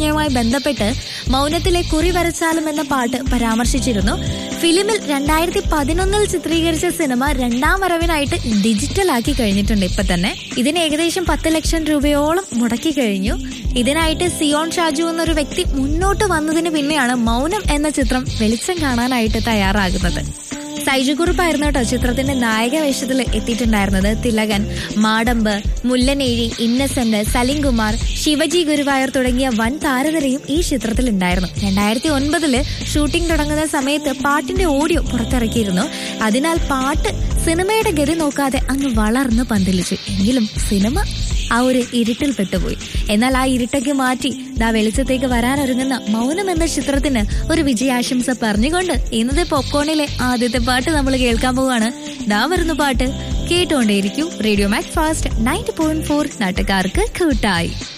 തുടങ്ങിയവുമായി ബന്ധപ്പെട്ട് മൗനത്തിലെ കുറി വരച്ചാലും എന്ന പാട്ട് പരാമർശിച്ചിരുന്നു ഫിലിമിൽ രണ്ടായിരത്തി പതിനൊന്നിൽ ചിത്രീകരിച്ച സിനിമ രണ്ടാം വരവിനായിട്ട് ഡിജിറ്റലാക്കി കഴിഞ്ഞിട്ടുണ്ട് ഇപ്പൊ തന്നെ ഇതിന് ഏകദേശം പത്ത് ലക്ഷം രൂപയോളം മുടക്കി കഴിഞ്ഞു ഇതിനായിട്ട് സിയോൺ ഷാജു എന്നൊരു വ്യക്തി മുന്നോട്ട് വന്നതിന് പിന്നെയാണ് മൗനം എന്ന ചിത്രം വെളിച്ചം കാണാനായിട്ട് തയ്യാറാകുന്നത് സൈജു കുറുപ്പായിരുന്നു കേട്ടോ ചിത്രത്തിന്റെ നായക വേഷത്തിൽ എത്തിയിട്ടുണ്ടായിരുന്നത് തിലകൻ മാടമ്പ് മുല്ലനേഴി ഇന്നസെന്റ് സലിം കുമാർ ശിവജി ഗുരുവായൂർ തുടങ്ങിയ വൻ താരനിരയും ഈ ചിത്രത്തിൽ ഉണ്ടായിരുന്നു രണ്ടായിരത്തി ഒൻപതില് ഷൂട്ടിംഗ് തുടങ്ങുന്ന സമയത്ത് പാട്ടിന്റെ ഓഡിയോ പുറത്തിറക്കിയിരുന്നു അതിനാൽ പാട്ട് സിനിമയുടെ ഗതി നോക്കാതെ അങ്ങ് വളർന്ന് പന്തലിച്ചു എങ്കിലും സിനിമ ആ ഒരു ഇരുട്ടിൽ പെട്ടുപോയി എന്നാൽ ആ ഇരുട്ടൊക്കെ മാറ്റി ദാ വെളിച്ചത്തേക്ക് വരാനൊരുങ്ങുന്ന മൗനം എന്ന ചിത്രത്തിന് ഒരു വിജയാശംസ പറഞ്ഞുകൊണ്ട് ഇന്നത്തെ പോപ്കോണിലെ ആദ്യത്തെ പാട്ട് നമ്മൾ കേൾക്കാൻ പോവാണ് ദാ വരുന്ന പാട്ട് കേട്ടുകൊണ്ടേയിരിക്കൂ radio Mac Fast ninety point four നാട്ടുകാർക്ക് കൂട്ടായി